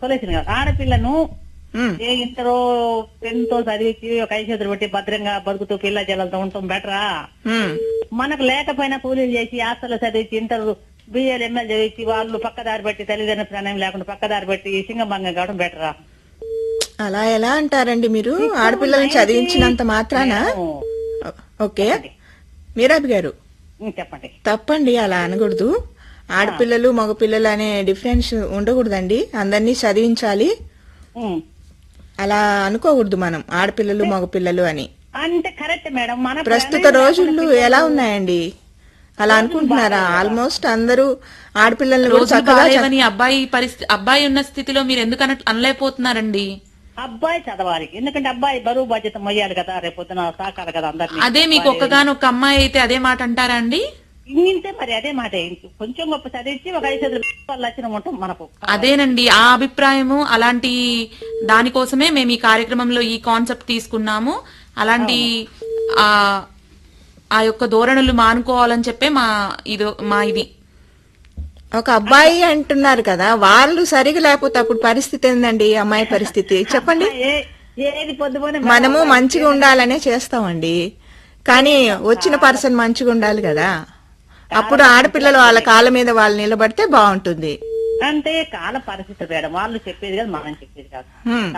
Solution కాదు ఆడపిల్లను ఉమ్, ఏ ఇంటరో tenth చదివించి ఒక ఐదు చేతులు పెట్టి భద్రంగా బతుకుతూ పిల్ల జల్లలతో ఉంటాం బెటరా ఉమ్, మనకు లేకపోయినా కూలీలు చేసి హాస్టల్లో చదివించి ఇంటర్ బిఏలు ఎంఎల్ చదివించి వాళ్ళు పక్కదారి పెట్టి తల్లిదండ్రుల ప్రాణం లేకుండా పక్కదారి పెట్టి సింగభంగం కావడం బెటరా అలా ఎలా అంటారండి మీరు ఆడపిల్లల్ని చదివించినంత మాత్రాన ఓ- ఓకే మీరాబి గారు ఉం, చెప్పండి తప్పండి అలా అనకూడదు ఆడపిల్లలు మగపిల్లలు అనే డిఫరెన్స్ ఉండకూడదండి అందరినీ చదివించాలి ఉం. అలా అనుకోకూడదు మనం ఆడపిల్లలు మగపిల్లలు అని అంటే కరెక్ట్ మేడం మన ప్రస్తుత ప్రాణం రోజులు లేకుండా ఎలా ఉన్నాయండి అలా అనుకుంటున్నారా ఆల్మోస్ట్ అందరూ ఆడపిల్లల్ని కూడా రోజులు చక్కగా చ- బాగాలేవని అబ్బాయి పరిస్థితి అబ్బాయి ఉన్న స్థితిలో మీరు ఎందుకు అన- అనలేకపోతున్నారండి అబ్బాయి చదవాలి ఎందుకంటే అబ్బాయి బరువు బాధ్యత మొయ్యాలి కదా రేపొద్దున సాకాలి కదా అందరినీ అదే మీకు ఒక్కగానొక్క అమ్మాయి అయితే అదే మాట అంటారా అండి ఇంతే మరి అదే మాట కొంచెం గొప్ప చదివించి ఒక ఐదు చదువులు లక్షణం ఉంటాం మనకు అదేనండి ఆ అభిప్రాయము అలాంటి దానికోసమే మేము ఈ కార్యక్రమంలో ఈ కాన్సెప్ట్ తీసుకున్నాము అలాంటి ఆ ఆ యొక్క ధోరణులు మానుకోవాలని చెప్పే మా ఇది మా ఇది ఒక అబ్బాయి అంటున్నారు కదా వాళ్ళు సరిగా లేకపోతే అప్పుడు పరిస్థితి ఏందండి అమ్మాయి పరిస్థితి చెప్పండి ఏ- ఏది పొద్దుపోయినా మనము మంచిగా ఉండాలనే చేస్తామండి కానీ వచ్చిన పర్సన్ మంచిగా ఉండాలి కదా అప్పుడు ఆడపిల్లలు వాళ్ళ కాళ్ళ మీద వాళ్ళు నిలబడితే బాగుంటుంది అంటే కాల పరిస్థితి మేడం వాళ్ళు చెప్పేది కాదు మనం చెప్పేది కాదు హ్మ్.